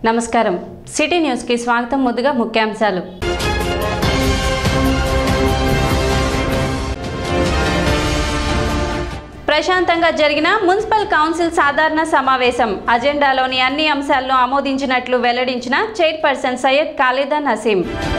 నమస్కారం సిటీ న్యూస్కి స్వాగతం ముందుగా ముఖ్యాంశాలు ప్రశాంతంగా జరిగిన మున్సిపల్ కౌన్సిల్ సాధారణ సమావేశం అజెండాలోని అన్ని అంశాలను ఆమోదించినట్లు వెల్లడించిన చైర్పర్సన్ సయ్యద్ ఖాలిదా నసీం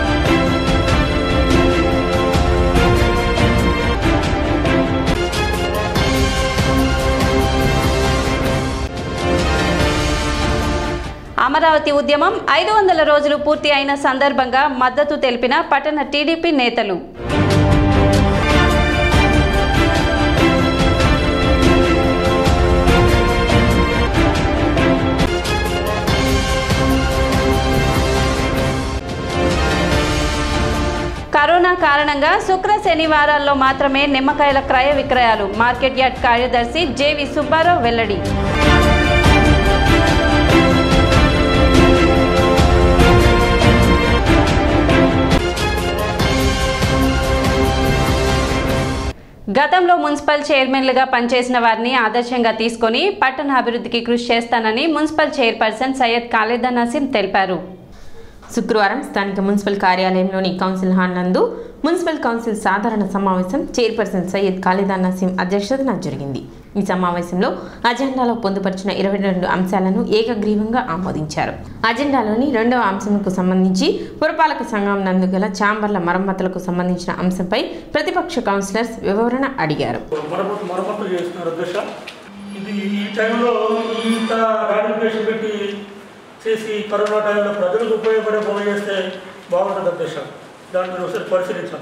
అమరావతి ఉద్యమం ఐదు వందల రోజులు పూర్తి అయిన సందర్భంగా మద్దతు తెలిపిన పట్టణ టీడీపీ నేతలు కరోనా కారణంగా శుక్ర శనివారాల్లో మాత్రమే నిమ్మకాయల క్రయ విక్రయాలు మార్కెట్ యార్డ్ కార్యదర్శి జేవి సుబ్బారావు వెల్లడి గతంలో మున్సిపల్ చైర్మన్లుగా పనిచేసిన వారిని ఆదర్శంగా తీసుకొని పట్టణ అభివృద్ధికి కృషి చేస్తానని మున్సిపల్ చైర్పర్సన్ సయ్యద్ ఖాలిదా నసీం తెలిపారు శుక్రవారం స్థానిక మున్సిపల్ కార్యాలయంలోని కౌన్సిల్ హాల్ నందు మున్సిపల్ కౌన్సిల్ సాధారణ సమావేశం చైర్పర్సన్ సయ్యద్ ఖాలిదా నసీం అధ్యక్షతన జరిగింది ఈ సమావేశంలో అజెండాలో పొందుపరిచిన ఇరవై రెండు అంశాలను ఏకగ్రీవంగా ఆమోదించారు అజెండాలోని రెండవ అంశంకు సంబంధించి పురపాలక సంఘం నందు గల ఛాంబర్ల మరమ్మతులకు సంబంధించిన అంశంపై ప్రతిపక్ష కౌన్సిలర్స్ వివరణ అడిగారు మరమ్మతు మరమ్మతులు చేస్తున్నారు అధ్యక్ష ఇది ఈ టైంలో ఇంత రాడిఫికేషన్ పెట్టి చేసి కరోనా టైంలో ప్రజలకు ఉపయోగపడే పనులు చేస్తే బాగుంటుంది అధ్యక్ష దాన్ని మీరు ఒకసారి పరిశీలించాలి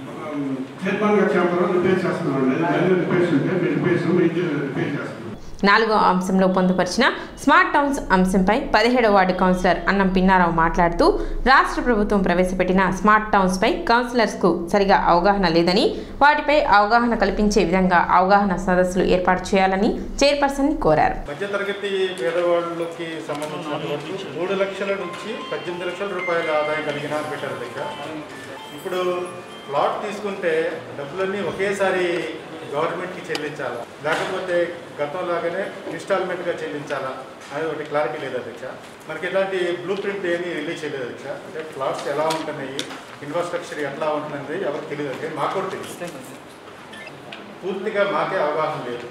చైర్మన్ గారు చెప్పారు రిపేర్ చేస్తున్నామండి దాన్ని రిపేర్స్ ఉంటే మీరు రిపేర్స్ మీరు రిపేర్ చేస్తున్నాం నాలుగో అంశంలో పొందుపరిచిన స్మార్ట్ టౌన్స్ అంశంపై పదిహేడవ వార్డు కౌన్సిలర్ అన్నం పిన్నారావు మాట్లాడుతూ రాష్ట్ర ప్రభుత్వం ప్రవేశపెట్టిన స్మార్ట్ టౌన్స్పై కౌన్సిలర్స్కు సరిగా అవగాహన లేదని వాటిపై అవగాహన కల్పించే విధంగా అవగాహన సదస్సులు ఏర్పాటు చేయాలని చైర్పర్సన్ కోరారు మధ్యతరగతి పేదవాళ్ళకి సంబంధించినటువంటి మూడు లక్షల నుంచి పద్దెనిమిది లక్షల రూపాయల ఆదాయం కలిగిన పెట్టారు దగ్గర ఇప్పుడు ప్లాట్ తీసుకుంటే డబ్బులన్నీ ఒకేసారి గవర్నమెంట్కి చెల్లించాలా లేకపోతే గతంలాగానే ఇన్స్టాల్మెంట్గా చెల్లించాలా అనేది ఒకటి క్లారిటీ లేదు అధ్యక్ష మనకి ఇలాంటి బ్లూ ప్రింట్ ఏమీ రిలీజ్ చేయలేదు అధ్యక్ష అంటే ప్లాట్స్ ఎలా ఉంటున్నాయి ఇన్ఫ్రాస్ట్రక్చర్ ఎట్లా ఉంటున్నది ఎవరికి తెలియదు అంటే మాకు కూడా తెలియదు పూర్తిగా మాకే అవగాహన లేదు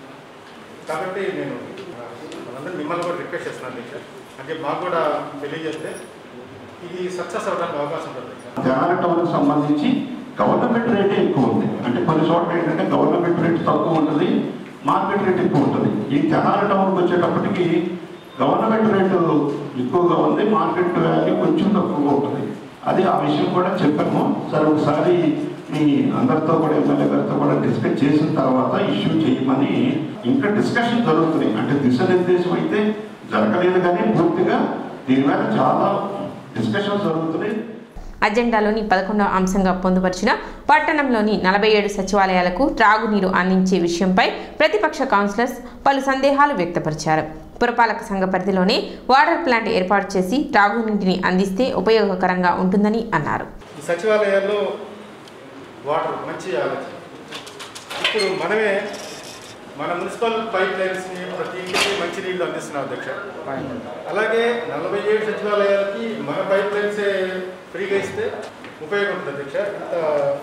కాబట్టి నేను మనందరూ మిమ్మల్ని కూడా రిక్వెస్ట్ చేస్తున్నాను అధ్యక్ష అంటే మాకు కూడా తెలియజేస్తే ఇది సక్సెస్ అవ్వడానికి అవకాశం ఉంటుంది అధ్యక్ష. జనాల టౌన్ సంబంధించి గవర్నమెంట్ రేటే ఎక్కువ ఉంది అంటే కొన్ని చోట్ల ఏంటంటే గవర్నమెంట్ రేట్ తక్కువ ఉంటుంది మార్కెట్ రేట్ ఎక్కువ ఉంటుంది ఈ జనాల టౌన్కి వచ్చేటప్పటికి గవర్నమెంట్ రేటు ఎక్కువగా ఉంది మార్కెట్ వాల్యూ కొంచెం తక్కువగా ఉంటుంది అది ఆ విషయం కూడా చెప్పాము సరే ఒకసారి మీ అందరితో కూడా ఎమ్మెల్యే గారితో కూడా డిస్కస్ చేసిన తర్వాత ఇష్యూ చేయమని ఇంకా డిస్కషన్ జరుగుతున్నాయి అంటే దిశనిర్దేశం అయితే జరగలేదు కానీ పూర్తిగా దీని మీద చాలా డిస్కషన్స్ జరుగుతున్నాయి అజెండాలోని పదకొండవ అంశంగా పొందుపరిచిన పట్టణంలోని నలభై ఏడు సచివాలయాలకు త్రాగునీరు అందించే విషయంపై ప్రతిపక్ష కౌన్సిలర్స్ పలు సందేహాలు వ్యక్తపరిచారు పురపాలక సంఘ పరిధిలోనే వాటర్ ప్లాంట్ ఏర్పాటు చేసి త్రాగునీటిని అందిస్తే ఉపయోగకరంగా ఉంటుందని అన్నారు ఈ సచివాలయాల్లో వాటర్ మంచి ఆలోచన ఇప్పుడు మనమే మన మున్సిపల్ పైప్ లైన్స్ని ప్రతి ఇంటికి మంచి నీళ్లు అందిస్తున్నాం అధ్యక్ష అలాగే నలభై ఏడు సచివాలయాలకి మన పైప్ లైన్సే ఫ్రీగా ఇస్తే ఉపయోగం ఉంటుంది అధ్యక్ష ఇంత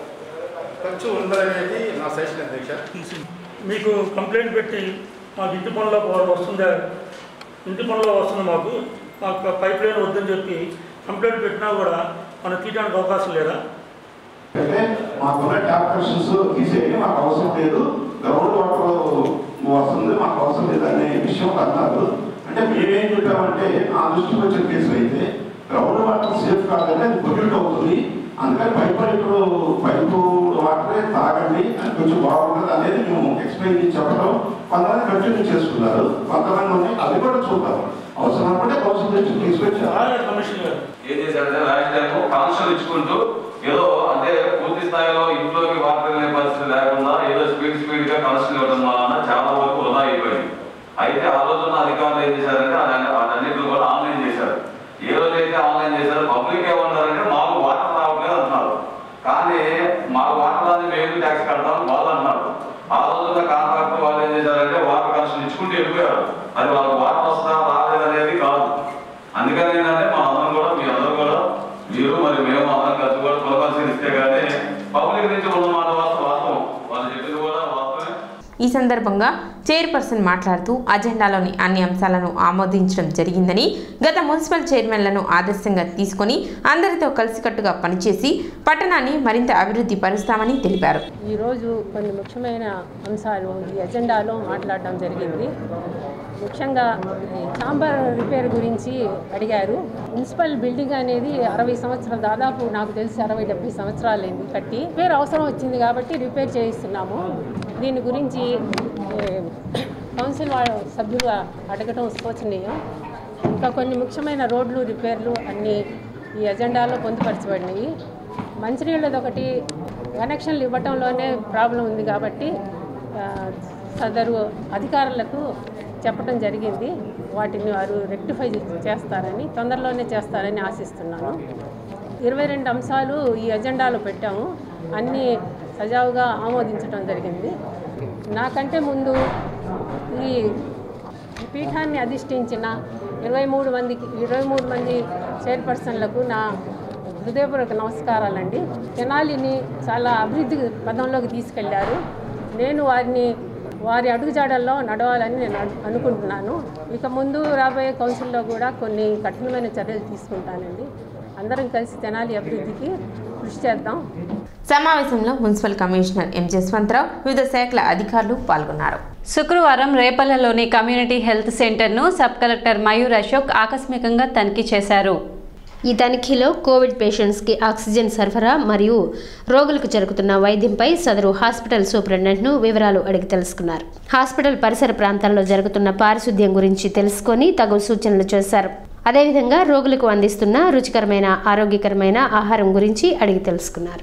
ఖర్చు ఉండదనేది నా సజెషన్ అధ్యక్ష మీకు కంప్లైంట్ పెట్టి మాకు ఇంటి పనుల్లో వస్తుందా ఇంటి పనుల్లో వస్తుంది మాకు మాకు పైప్ లైన్ వద్దని చెప్పి కంప్లైంట్ పెట్టినా కూడా మనం తీయడానికి అవకాశం లేదా అంటే మాకున్న ట్యాప్ కనెక్షన్స్ తీసేయండి మాకు అవసరం లేదు గ్రౌండ్ వాటర్ వస్తుంది మాకు అవసరం లేదు అనే విషయం అన్నారు అంటే మేమేం చెప్పామంటే ఆ దృష్టికి వచ్చిన కేసు అయితే గ్రౌండ్ వాటర్ సేఫ్ కాదని అది పొల్యూట్ అవుతుంది అందుకని పైపు ఇప్పుడు పైపు వాటరే తాగండి అని కొంచెం బాగుంటుంది అనేది మేము ఎక్స్ప్లెయిన్ చేసి చెప్పడం కొంతమంది కంటిన్యూ చేసుకున్నారు కొంతమంది ఉన్నాయి అది కూడా చూద్దాం అవసరం అనుకుంటే కౌన్సిల్ దృష్టికి తీసుకొచ్చి అలాగే కమిషన్ గారు ఏం చేశారంటే లాస్ట్ టైం కనెక్షన్ ఇచ్చుకుంటూ ఏదో అంటే పూర్తి స్థాయిలో ఇంట్లోకి వాటర్ వెళ్ళే పరిస్థితి లేకుండా ఏదో స్పీడ్ స్పీడ్ గా కనెక్షన్ ఇవ్వడం వలన చాలా వరకు వృధా అయిపోయింది అయితే ఆ రోజున అధికారులు ఏం చేశారంటే అదన్ని- వాటన్నిటిని కూడా ఆన్లైన్ చేశారు ఏ రోజు అయితే ఆన్లైన్ చేశారు పబ్లిక్ ఏమన్నారంటే మాకు వాటర్ రావట్లేదు అంటున్నారు కానీ మాకు వాటర్ రాని మేము ట్యాక్స్ కడతాం వాళ్ళు అంటున్నారు ఆ రోజున కాంట్రాక్టర్ వాళ్ళు ఏం చేశారంటే వాటర్ కనెక్షన్ ఇచ్చుకుంటూ వెళ్ళిపోయారు అది వాళ్ళకి వాటర్ వస్తుందా రాలేదనేది కాదు అందుకని మీరు మరి మేము అందరం కలిసి కూడా పునఃపరిశీలిస్తే కానీ పబ్లిక్ నుంచి ఉన్న మాట వాస్తవం వాస్తవం వాళ్ళు చెప్పింది కూడా వాస్తవమే ఈ సందర్భంగా చైర్పర్సన్ మాట్లాడుతూ అజెండాలోని అన్ని అంశాలను ఆమోదించడం జరిగిందని గత మున్సిపల్ చైర్మన్లను ఆదర్శంగా తీసుకొని అందరితో కలిసికట్టుగా పనిచేసి పట్టణాన్ని మరింత అభివృద్ధి పరుస్తామని తెలిపారు ఈరోజు కొన్ని ముఖ్యమైన అంశాలు ఈ ఎజెండాలో మాట్లాడడం జరిగింది ముఖ్యంగా ఈ ఛాంబర్ రిపేర్ గురించి అడిగారు మున్సిపల్ బిల్డింగ్ అనేది అరవై సంవత్సరాలు దాదాపు నాకు తెలిసి అరవై డెబ్బై సంవత్సరాలు అయింది కట్టి రిపేర్ అవసరం వచ్చింది కాబట్టి రిపేర్ చేయిస్తున్నాము దీని గురించి ఏ, కౌన్సిల్ వాళ్ళ సభ్యులు అడగటం శోచనీయం ఇంకా కొన్ని ముఖ్యమైన రోడ్లు రిపేర్లు అన్నీ ఈ ఎజెండాలో పొందుపరచబడినాయి మంచినీళ్ళది ఒకటి కనెక్షన్లు ఇవ్వటంలోనే ప్రాబ్లం ఉంది కాబట్టి ఆ, సదరు అధికారులకు చెప్పడం జరిగింది వాటిని వారు రెక్టిఫై చేస్తారని తొందరలోనే చేస్తారని ఆశిస్తున్నాను ఇరవై రెండు అంశాలు ఈ ఎజెండాలో పెట్టాము అన్నీ సజావుగా ఆమోదించడం జరిగింది నాకంటే ముందు ఈ ఈ పీఠాన్ని అధిష్ఠించిన ఇరవై మూడు మందికి ఇరవై మూడు మంది చైర్పర్సన్లకు నా హృదయపూర్వక నమస్కారాలండి తెనాలిని చాలా అభివృద్ధి పదంలోకి తీసుకెళ్లారు నేను వారిని వారి అడుగుజాడల్లో నడవాలని నేను అను- అనుకుంటున్నాను ఇక ముందు రాబోయే కౌన్సిల్లో కూడా కొన్ని కఠినమైన చర్యలు తీసుకుంటానండి అందరం కలిసి తెనాలి అభివృద్ధికి కృషి చేద్దాం సమావేశంలో మున్సిపల్ కమిషనర్ ఎం జస్వంతరావు వివిధ శాఖల అధికారులు పాల్గొన్నారు శుక్రవారం రేపల్లలోని కమ్యూనిటీ హెల్త్ సెంటర్ను సబ్ కలెక్టర్ మయూర్ అశోక్ ఆకస్మికంగా తనిఖీ చేశారు ఈ తనిఖీలో కోవిడ్ పేషెంట్స్కి ఆక్సిజన్ సరఫరా మరియు రోగులకు జరుగుతున్న వైద్యంపై సదరు హాస్పిటల్ సూపరింటెండెంట్ను వివరాలు అడిగి తెలుసుకున్నారు హాస్పిటల్ పరిసర ప్రాంతాల్లో జరుగుతున్న పారిశుద్ధ్యం గురించి తెలుసుకొని తగు సూచనలు చేశారు అదేవిధంగా రోగులకు అందిస్తున్న రుచికరమైన ఆరోగ్యకరమైన ఆహారం గురించి అడిగి తెలుసుకున్నారు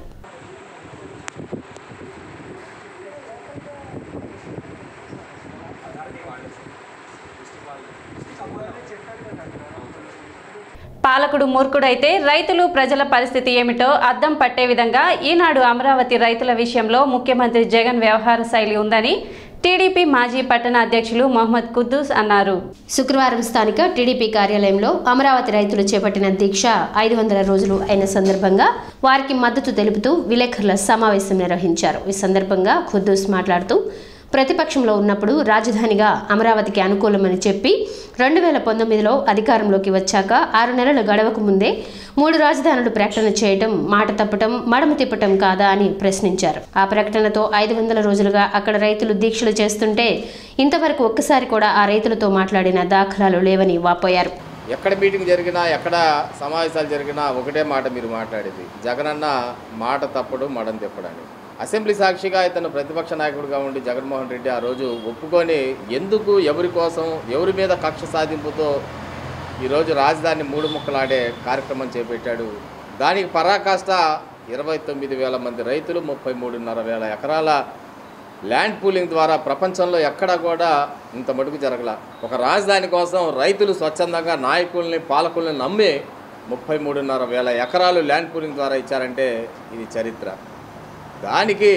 పాలకుడు మూర్ఖుడైతే రైతులు ప్రజల పరిస్థితి ఏమిటో అద్దం పట్టే విధంగా ఈనాడు అమరావతి రైతుల విషయంలో ముఖ్యమంత్రి జగన్ వ్యవహార శైలి ఉందని టీడీపీ మాజీ పట్టణ అధ్యక్షులు మొహమ్మద్ కుద్దూస్ అన్నారు శుక్రవారం స్థానిక టీడీపీ కార్యాలయంలో అమరావతి రైతులు చేపట్టిన దీక్ష ఐదు వందల రోజులు అయిన సందర్భంగా వారికి మద్దతు తెలుపుతూ విలేకరుల సమావేశం నిర్వహించారు ఈ సందర్భంగా ఖుద్దూస్ మాట్లాడుతూ ప్రతిపక్షంలో ఉన్నప్పుడు రాజధానిగా అమరావతికి అనుకూలమని చెప్పి రెండు వేల పంతొమ్మిదిలో అధికారంలోకి వచ్చాక ఆరు నెలల గడవకు ముందే మూడు రాజధానులు ప్రకటన చేయటం మాట తప్పటం మడమ తిప్పటం కాదా అని ప్రశ్నించారు ఆ ప్రకటనతో ఐదు వందల రోజులుగా అక్కడ రైతులు దీక్షలు చేస్తుంటే ఇంతవరకు ఒక్కసారి కూడా ఆ రైతులతో మాట్లాడిన దాఖలాలు లేవని వాపోయారు ఎక్కడ మీటింగ్ జరిగినా ఎక్కడ సమావేశాలు జరిగినా ఒకటే మాట మీరు మాట్లాడేది జగనన్న మాట తప్పడు మడం తిప్పడని అసెంబ్లీ సాక్షిగా ఇతను ప్రతిపక్ష నాయకుడిగా ఉండి జగన్మోహన్ రెడ్డి ఆ రోజు ఒప్పుకొని ఎందుకు ఎవరి కోసం ఎవరి మీద కక్ష సాధింపుతో ఈరోజు రాజధాని మూడు ముక్కలాడే కార్యక్రమం చేపట్టాడు దానికి పరాకాష్ట ఇరవై తొమ్మిది వేల మంది రైతులు ముప్పై మూడున్నర వేల ఎకరాల ల్యాండ్ పూలింగ్ ద్వారా ప్రపంచంలో ఎక్కడా కూడా ఇంత మటుకు జరగల ఒక రాజధాని కోసం రైతులు స్వచ్ఛందంగా నాయకుల్ని పాలకుల్ని నమ్మి ముప్పై మూడున్నర వేల ఎకరాలు ల్యాండ్ పూలింగ్ ద్వారా ఇచ్చారంటే ఇది చరిత్ర దానికి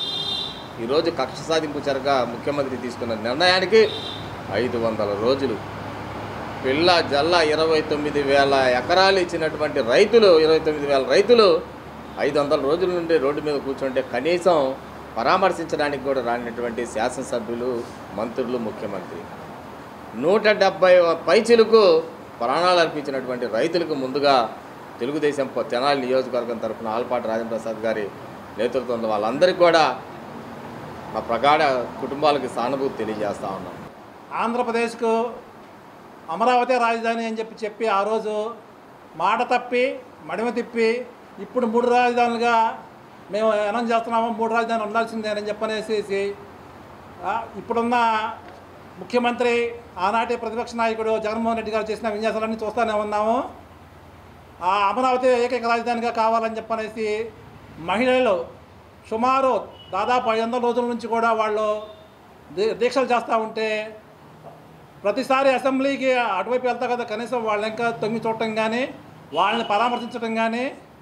ఈరోజు కక్ష సాధింపు చరగా ముఖ్యమంత్రి తీసుకున్న నిర్ణయానికి ఐదు వందల రోజులు పిల్ల జల్ల ఇరవై తొమ్మిది వేల ఎకరాలు ఇచ్చినటువంటి రైతులు ఇరవై తొమ్మిది వేల రైతులు ఐదు వందల రోజుల నుండి రోడ్డు మీద కూర్చుంటే కనీసం పరామర్శించడానికి కూడా రానటువంటి శాసనసభ్యులు మంత్రులు ముఖ్యమంత్రి నూట డెబ్బై పైచిలకు ప్రాణాలు అర్పించినటువంటి రైతులకు ముందుగా తెలుగుదేశం ప- తెనాలి నియోజకవర్గం తరఫున ఆల్పాటి రాజప్రసాద్ గారి నేతృత్వంలో వాళ్ళందరికీ కూడా మా ప్రగాఢ కుటుంబాలకి సానుభూతి తెలియజేస్తా ఉన్నాం ఆంధ్రప్రదేశ్కు అమరావతి రాజధాని అని చెప్పి చెప్పి ఆ రోజు మాట తప్పి మడిమ తిప్పి ఇప్పుడు మూడు రాజధానులుగా మేము అనౌన్స్ చేస్తున్నాము మూడు రాజధానులు ఉండాల్సిందేనని చెప్పనేసి ఆ, ఇప్పుడున్న ముఖ్యమంత్రి ఆనాటి ప్రతిపక్ష నాయకుడు జగన్మోహన్ రెడ్డి గారు చేసిన విన్యాసాలన్నీ చూస్తూనే ఉన్నాము ఆ అమరావతి ఏకైక రాజధానిగా కావాలని చెప్పనేసి మహిళలు సుమారు దాదాపు ఐదు వందల రోజుల నుంచి కూడా వాళ్ళు దీ- దీక్షలు చేస్తూ ఉంటే ప్రతిసారి అసెంబ్లీకి అటువైపు వెళ్తా కదా కనీసం వాళ్ళని ఇంకా తొంగి చూడటం కానీ వాళ్ళని పరామర్శించడం కానీ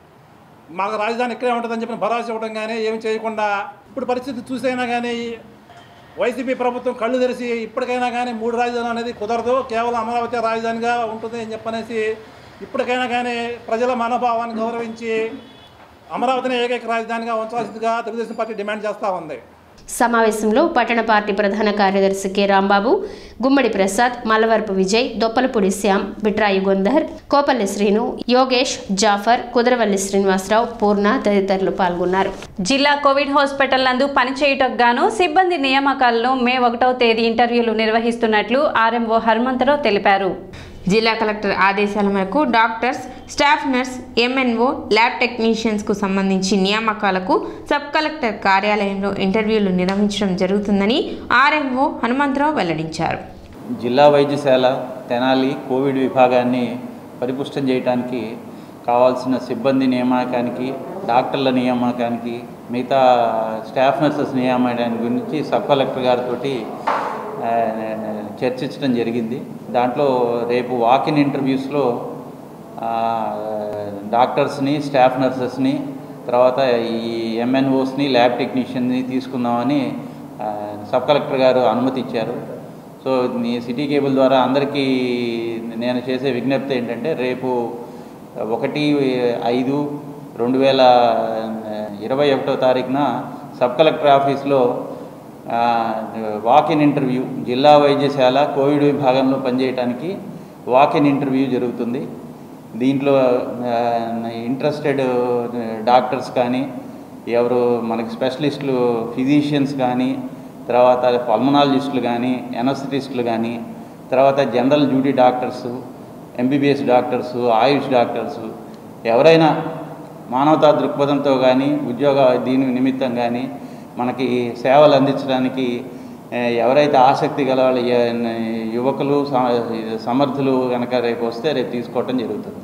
మాకు రాజధాని ఇక్కడే ఉంటుందని చెప్పి భరోసా ఇవ్వడం కానీ ఏమి చేయకుండా ఇప్పుడు పరిస్థితి చూసైనా కానీ వైసీపీ ప్రభుత్వం కళ్ళు తెరిచి ఇప్పటికైనా కానీ మూడు రాజధానులు అనేది కుదరదు కేవలం అమరావతి రాజధానిగా ఉంటుంది అని చెప్పనేసి ఇప్పటికైనా కానీ ప్రజల మనోభావాన్ని గౌరవించి అమరావతిని ఏకైక రాజధానిగా ఉంచాల్సిందిగా తెలుగుదేశం పార్టీ డిమాండ్ చేస్తూ ఉంది సమావేశంలో పట్టణ పార్టీ ప్రధాన కార్యదర్శి కె రాంబాబు గుమ్మడి ప్రసాద్ మల్లవరపు విజయ్ దొప్పలపూడి శ్యామ్ బిట్రాయి గొందర్ కోపల్లి శ్రీను యోగేష్ జాఫర్ కుదరవల్లి శ్రీనివాసరావు పూర్ణ తదితరులు పాల్గొన్నారు జిల్లా కోవిడ్ హాస్పిటల్ నందు పనిచేయుటకు గాను సిబ్బంది నియామకాలను మే ఒకటవ తేదీ ఇంటర్వ్యూలు నిర్వహిస్తున్నట్లు ఆర్ఎంఓ హనుమంతరావు తెలిపారు జిల్లా కలెక్టర్ ఆదేశాల మేరకు doctors staff nurse MNO lab టెక్నీషియన్స్కు సంబంధించి నియామకాలకు సబ్ కలెక్టర్ కార్యాలయంలో ఇంటర్వ్యూలు నిర్వహించడం జరుగుతుందని ఆర్ఎంఓ హనుమంతరావు వెల్లడించారు జిల్లా వైద్యశాల తెనాలి కోవిడ్ విభాగాన్ని పరిపుష్టం చేయడానికి కావాల్సిన సిబ్బంది నియామకానికి డాక్టర్ల నియామకానికి మిగతా స్టాఫ్ నర్సెస్ నియామకానికి గురించి సబ్ కలెక్టర్ గారితో చర్చించడం జరిగింది దాంట్లో రేపు వాకిన్ ఇంటర్వ్యూస్లో ఆ, డాక్టర్స్ని స్టాఫ్ నర్సెస్ని తర్వాత ఈ ఎంఎన్ఓస్ని ల్యాబ్ టెక్నీషియన్ని తీసుకుందామని ఆ, సబ్ కలెక్టర్ గారు అనుమతి ఇచ్చారు సో మీ సిటీ కేబుల్ ద్వారా అందరికీ నేను చేసే విజ్ఞప్తి ఏంటంటే రేపు ఒకటి ఐదు రెండు వేల ఇరవై ఒకటో తారీఖున సబ్ కలెక్టర్ ఆఫీస్లో వాకిన్ ఇంటర్వ్యూ జిల్లా వైద్యశాల కోవిడ్ విభాగంలో పనిచేయడానికి వాకిన్ ఇంటర్వ్యూ జరుగుతుంది దీంట్లో ఇంట్రెస్టెడ్ డాక్టర్స్ కానీ ఎవరు మనకి స్పెషలిస్టులు ఫిజిషియన్స్ కానీ తర్వాత పల్మనాలజిస్టులు కానీ ఎనస్థిటిస్టులు కానీ తర్వాత general duty doctors MBBS doctors AYUSH doctors ఎవరైనా మానవతా దృక్పథంతో కానీ ఉద్యోగ దీని నిమిత్తం కానీ మనకి సేవలు అందించడానికి ఏ, ఎవరైతే ఆసక్తి గల వాళ్ళ ఏ- యువకులు స- సమర్థులు కనుక రేపు వస్తే రేపు తీసుకోవటం జరుగుతుంది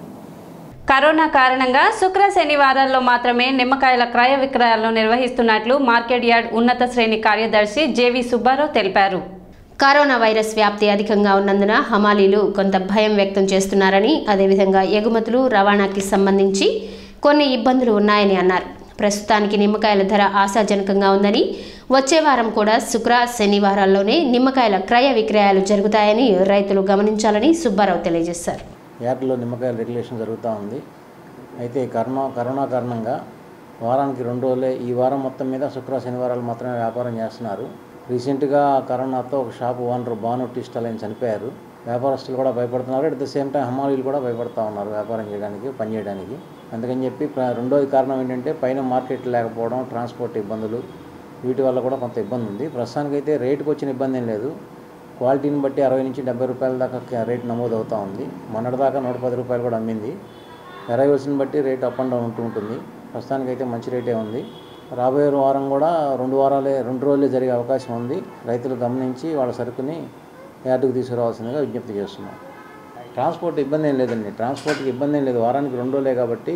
కరోనా కారణంగా శుక్ర శనివారాల్లో మాత్రమే నిమ్మకాయల క్రయ విక్రయాలను నిర్వహిస్తున్నట్లు మార్కెట్ యార్డ్ ఉన్నత శ్రేణి కార్యదర్శి జేవి సుబ్బారావు తెలిపారు కరోనా వైరస్ వ్యాప్తి అధికంగా ఉన్నందున హమాలీలు కొంత భయం వ్యక్తం చేస్తున్నారని అదేవిధంగా ఎగుమతులు రవాణాకి సంబంధించి కొన్ని ఇబ్బందులు ఉన్నాయని అన్నారు ప్రస్తుతానికి నిమ్మకాయల ధర ఆశాజనకంగా ఉందని వచ్చే వారం కూడా శుక్ర శనివారాల్లోనే నిమ్మకాయల క్రయ విక్రయాలు జరుగుతాయని రైతులు గమనించాలని సుబ్బారావు తెలియజేశారు యార్డ్లో నిమ్మకాయల రెగ్యులేషన్ జరుగుతూ ఉంది అయితే కరోనా కరోనా కారణంగా వారానికి రెండు రోజులే ఈ వారం మొత్తం మీద శుక్ర శనివారాలు మాత్రమే వ్యాపారం చేస్తున్నారు రీసెంట్గా కరోనాతో ఒక shop owner Banu tea stall ఆయన చనిపోయారు వ్యాపారస్తులు కూడా భయపడుతున్నారు అట్ ద సేమ్ టైం హమాలీలు కూడా భయపడుతూ ఉన్నారు వ్యాపారం చేయడానికి పని చేయడానికి అందుకని చెప్పి ప్ర- రెండోది కారణం ఏంటంటే పైన మార్కెట్ లేకపోవడం ట్రాన్స్పోర్ట్ ఇబ్బందులు వీటి వల్ల కూడా కొంత ఇబ్బంది ఉంది ప్రస్తుతానికైతే రేటుకు వచ్చిన ఇబ్బంది ఏం లేదు క్వాలిటీని బట్టి అరవై నుంచి డెబ్బై రూపాయల దాకా క- రేట్ నమోదు అవుతూ ఉంది మొన్నటిదాకా నూట పది రూపాయలు కూడా అమ్మింది ఎరైవల్స్ని బట్టి రేట్ అప్ అండ్ డౌన్ ఉంటూ ఉంటుంది ప్రస్తుతానికైతే మంచి రేటే ఉంది రాబోయే వారం కూడా రెండు వారాలే రెండు రోజులే జరిగే అవకాశం ఉంది రైతులు గమనించి వాళ్ళ సరుకుని యార్డుకు తీసుకురావాల్సిందిగా విజ్ఞప్తి చేస్తున్నాం ట్రాన్స్పోర్ట్ ఇబ్బంది ఏం లేదండి ట్రాన్స్పోర్ట్కి ఇబ్బంది ఏం లేదు వారానికి రెండు రోజులే కాబట్టి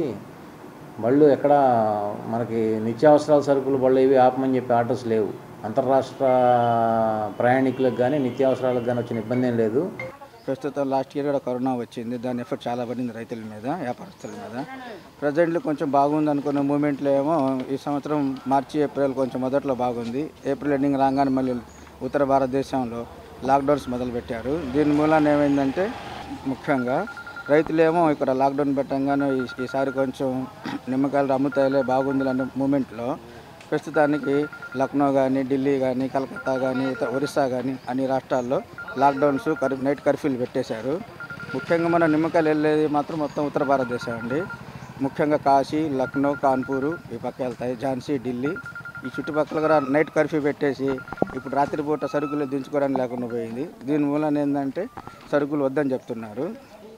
బళ్ళు ఎక్కడ మనకి నిత్యావసరాల సరుకులు బళ్ళు ఇవి ఆపమని చెప్పి ఆర్డర్స్ లేవు అంతర్రాష్ట్ర ప్రయాణికులకు కానీ నిత్యావసరాలకు కానీ వచ్చిన ఇబ్బంది ఏం లేదు ప్రస్తుతం లాస్ట్ ఇయర్ కూడా కరోనా వచ్చింది దాని ఎఫెక్ట్ చాలా పడింది రైతుల మీద వ్యాపారస్తుల మీద ప్రజెంట్లీ కొంచెం బాగుంది అనుకున్న మూమెంట్లో ఏమో ఈ సంవత్సరం మార్చి ఏప్రిల్ కొంచెం మొదట్లో బాగుంది ఏప్రిల్ ఎండింగ్ రాగానే మళ్ళీ ఉత్తర భారతదేశంలో లాక్డౌన్స్ మొదలుపెట్టారు దీని మూలాన ఏమైందంటే ముఖ్యంగా రైతులేమో ఇక్కడ లాక్డౌన్ పెట్టంగానే ఈ- ఈసారి కొంచెం నిమ్మకాయలు అమ్ముతాయిలే బాగుంది అనే మూమెంట్లో ప్రస్తుతానికి లక్నో కానీ ఢిల్లీ కానీ కలకత్తా కానీ ఇతర ఒరిస్సా కానీ అన్ని రాష్ట్రాల్లో లాక్డౌన్స్ కర్ నైట్ కర్ఫ్యూలు పెట్టేశారు ముఖ్యంగా మన నిమ్మకాయలు వెళ్ళేది మాత్రం మొత్తం ఉత్తర భారతదేశం అండి ముఖ్యంగా కాశీ లక్నో కాన్పూరు ఈ పక్క వెళ్తాయి ఝాన్సీ ఢిల్లీ ఈ చుట్టుపక్కల కూడా నైట్ కర్ఫ్యూ పెట్టేసి ఇప్పుడు రాత్రిపూట సరుకులు దించుకోవడానికి లేకుండా పోయింది దీని మూలన ఏంటంటే సరుకులు వద్దని చెప్తున్నారు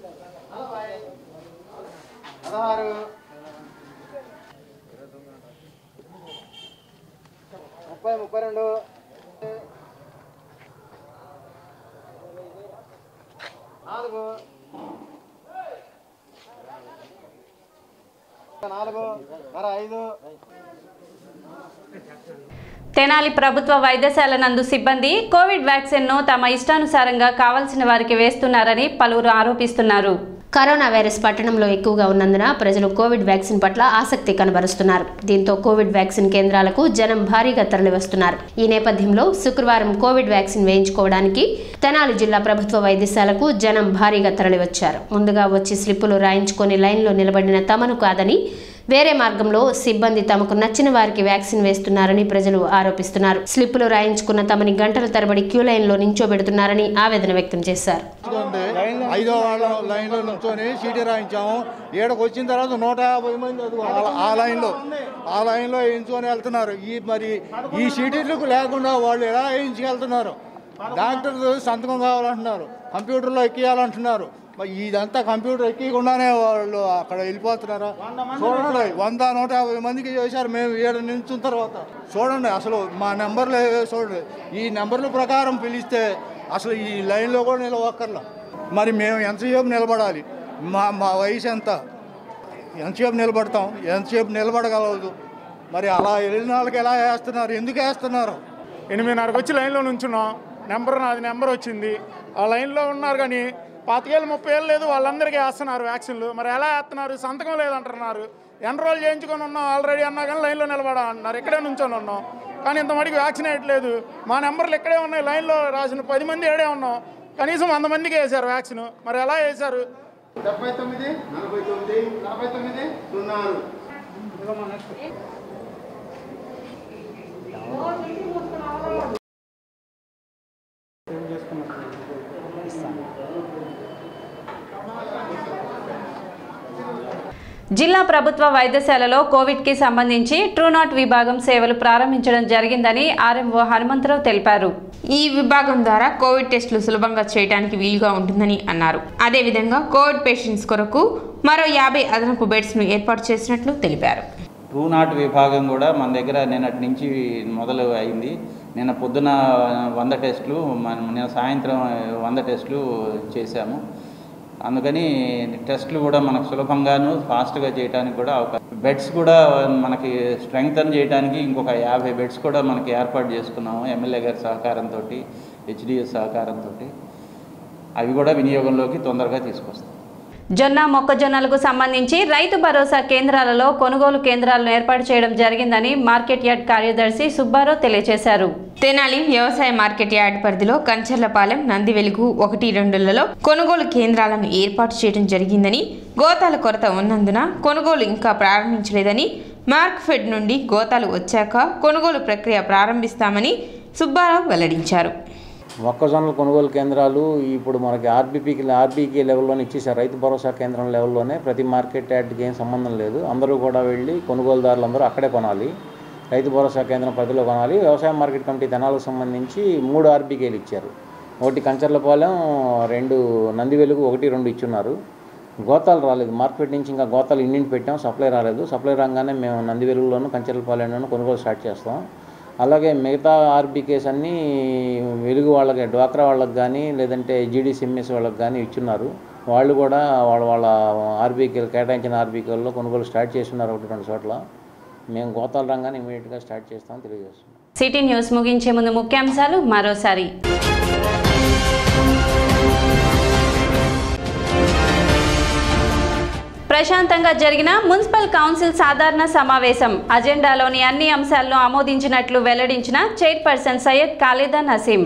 ముప్పై ముప్పై రెండు నాలుగు నాలుగు మర ఐదు తెనాలి ప్రభుత్వ వైద్యశాల నందు సిబ్బంది కోవిడ్ వ్యాక్సిన్ను తమ ఇష్టానుసారంగా కావలసిన వారికి వేస్తున్నారని పలువురు ఆరోపిస్తున్నారు కరోనా వైరస్ పట్టణంలో ఎక్కువగా ఉన్నందున ప్రజలు కోవిడ్ వ్యాక్సిన్ పట్ల ఆసక్తి కనబరుస్తున్నారు దీంతో కోవిడ్ వ్యాక్సిన్ కేంద్రాలకు జనం భారీగా తరలివస్తున్నారు ఈ నేపథ్యంలో శుక్రవారం కోవిడ్ వ్యాక్సిన్ వేయించుకోవడానికి తెనాలి జిల్లా ప్రభుత్వ వైద్యశాలకు జనం భారీగా తరలివచ్చారు ముందుగా వచ్చి స్లిప్పులు రాయించుకొని లైన్లో నిలబడిన తమను కాదని వేరే మార్గంలో సిబ్బంది తమకు నచ్చిన వారికి వ్యాక్సిన్ వేస్తున్నారని ప్రజలు ఆరోపిస్తున్నారు స్లిప్పులు రాయించుకున్న తమని గంటల తరబడి క్యూ లైన్లో నించోబెడుతున్నారని ఆవేదన వ్యక్తం చేశారు ఉంది. ఐదో వాళ్ళ లైన్లో నుంచొని సీటీ రాయించాము ఏడకు వచ్చిన తర్వాత నూట యాభై మంది అది ఆ- ఆ లైన్లో ఆ లైన్లో వేయించుకొని వెళ్తున్నారు ఈ మరి ఈ సీటీలకు లేకుండా వాళ్ళు ఎలా వేయించుకెళ్తున్నారు డాక్టర్ సంతకం కావాలంటున్నారు కంప్యూటర్లో ఎక్కియాలంటున్నారు మరి ఇదంతా కంప్యూటర్ ఎక్కకుండానే వాళ్ళు అక్కడ వెళ్ళిపోతున్నారా చూడండి వంద నూట యాభై మందికి చేశారు మేము ఏడు నించున్న తర్వాత చూడండి అసలు మా నెంబర్లు చూడండి ఈ నెంబర్ల ప్రకారం పిలిస్తే అసలు ఈ లైన్లో కూడా నిలవక్కర్లా మరి మేము ఎంతసేపు నిలబడాలి మా మా వయసు ఎంత ఎంతసేపు నిలబడతాం ఎంతసేపు నిలబడగలదు మరి అలా వెళ్ళిన వాళ్ళకి ఎలా వేస్తున్నారు ఎందుకు వేస్తున్నారు ఎనిమిదిన్నరకు వచ్చి లైన్లో నుంచున్నాం నెంబర్ నాది నెంబర్ వచ్చింది ఆ లైన్లో ఉన్నారు కానీ పాతికేళ్ళు ముప్పై ఏళ్ళు లేదు వాళ్ళందరికీ వేస్తున్నారు వ్యాక్సిన్లు మరి ఎలా వేస్తున్నారు సంతకం లేదంటున్నారు ఎన్రోల్ చేయించుకొని ఉన్నాం ఆల్రెడీ అన్నా కానీ లైన్లో నిలబడా అంటున్నారు ఇక్కడే నుంచొని ఉన్నాం కానీ ఇంతమటికి వ్యాక్సిన్ వేయట్లేదు మా నెంబర్లు ఇక్కడే ఉన్నాయి లైన్లో రాసిన పది మంది ఏడే ఉన్నాం కనీసం వంద మందికి వేశారు వ్యాక్సిన్ మరి ఎలా వేశారు డెబ్బై తొమ్మిది నలభై తొమ్మిది నలభై తొమ్మిది సున్నా జిల్లా ప్రభుత్వ వైద్యశాలలో కోవిడ్కి సంబంధించి ట్రూనాట్ విభాగం సేవలు ప్రారంభించడం జరిగిందని ఆర్ఎంఓ హనుమంతరావు తెలిపారు ఈ విభాగం ద్వారా కోవిడ్ టెస్టులు సులభంగా చేయడానికి వీలుగా ఉంటుందని అన్నారు అదేవిధంగా కోవిడ్ పేషెంట్స్ కొరకు మరో యాభై అదనపు బెడ్స్ను ఏర్పాటు చేసినట్లు తెలిపారు ట్రూ నాట్ విభాగం కూడా మన దగ్గర నిన్నటి నుంచి మొదలు అయింది నిన్న పొద్దున వంద టెస్టులు మన నిన్న సాయంత్రం వంద టెస్టులు చేశాము అందుకని టెస్టులు కూడా మనకు సులభంగాను ఫాస్ట్గా చేయడానికి కూడా అవకాశం బెడ్స్ కూడా మనకి స్ట్రెంగ్తన్ చేయడానికి ఇంకొక యాభై బెడ్స్ కూడా మనకి ఏర్పాటు చేసుకున్నాము ఎమ్మెల్యే గారి సహకారంతో హెచ్డిఎస్ సహకారంతో అవి కూడా వినియోగంలోకి తొందరగా తీసుకొస్తాం జొన్న మొక్కజొన్నలకు సంబంధించి రైతు భరోసా కేంద్రాలలో కొనుగోలు కేంద్రాలను ఏర్పాటు చేయడం జరిగిందని మార్కెట్ యార్డ్ కార్యదర్శి సుబ్బారావు తెలియజేశారు తెనాలి వ్యవసాయ మార్కెట్ యార్డ్ పరిధిలో కంచర్లపాలెం నంది వెలుగు ఒకటి రెండులలో కొనుగోలు కేంద్రాలను ఏర్పాటు చేయడం జరిగిందని గోతాల కొరత ఉన్నందున కొనుగోలు ఇంకా ప్రారంభించలేదని మార్క్ ఫెడ్ నుండి గోతాలు వచ్చాక కొనుగోలు ప్రక్రియ ప్రారంభిస్తామని సుబ్బారావు వెల్లడించారు మొక్కజొన్నల కొనుగోలు కేంద్రాలు ఇప్పుడు మనకి ఆర్బీపీకి ఆర్బీకే లెవెల్లోనే ఇచ్చేసారు రైతు భరోసా కేంద్రం లెవెల్లోనే ప్రతి మార్కెట్ యార్డ్కి ఏం సంబంధం లేదు అందరూ కూడా వెళ్ళి కొనుగోలుదారులు అందరూ అక్కడే కొనాలి రైతు భరోసా కేంద్రం పరిధిలో కొనాలి వ్యవసాయ మార్కెట్ కమిటీ ధనాలకు సంబంధించి మూడు ఆర్బీకేలు ఇచ్చారు ఒకటి కంచర్లపాలెం రెండు నంది వెలుగు ఒకటి రెండు ఇచ్చున్నారు గోతాలు రాలేదు మార్కెట్ నుంచి ఇంకా గోతాలు ఇండియన్ పెట్టాం సప్లై రాలేదు సప్లై రాగానే మేము నంది వెలుగులోను కంచర్లపాలెంలోను కొనుగోలు స్టార్ట్ చేస్తాం అలాగే మిగతా ఆర్బీకేస్ అన్నీ వెలుగు వాళ్ళకి డ్వాక్రా వాళ్ళకి కానీ లేదంటే జీడీసీఎంఎస్ వాళ్ళకి కానీ ఇచ్చున్నారు వాళ్ళు కూడా వాళ్ళ వాళ్ళ ఆర్బీకేలు కేటాయించిన ఆర్బీకేల్లో కొనుగోలు స్టార్ట్ చేస్తున్నారు ఒకటి రెండు చోట్ల మేము గోతాల రంగాన్ని ఇమీడియట్గా స్టార్ట్ చేస్తామని తెలియజేస్తున్నాం సిటీ న్యూస్ ముగించే ముందు ముఖ్యాంశాలు మరోసారి ప్రశాంతంగా జరిగిన మున్సిపల్ కౌన్సిల్ సాధారణ సమావేశం అజెండాలోని అన్ని అంశాలను ఆమోదించినట్లు వెల్లడించిన చైర్పర్సన్ సయ్యద్ ఖాలిదా నసీం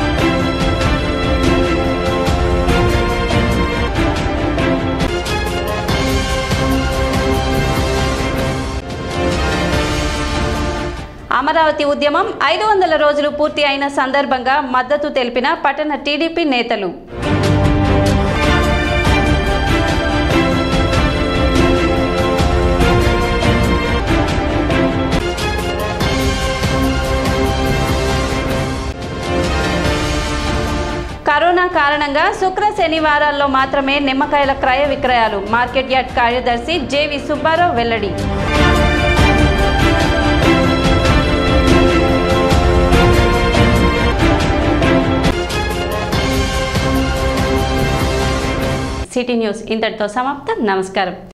అమరావతి ఉద్యమం ఐదు వందల రోజులు పూర్తి అయిన సందర్భంగా మద్దతు తెలిపిన పట్టణ టీడీపీ నేతలు కరోనా కారణంగా శుక్ర శనివారాల్లో మాత్రమే నిమ్మకాయల క్రయ విక్రయాలు మార్కెట్ యార్డ్ కార్యదర్శి జేవి సుబ్బారావు వెల్లడి సిటీ న్యూస్ ఇంతటితో సమాప్తం నమస్కారం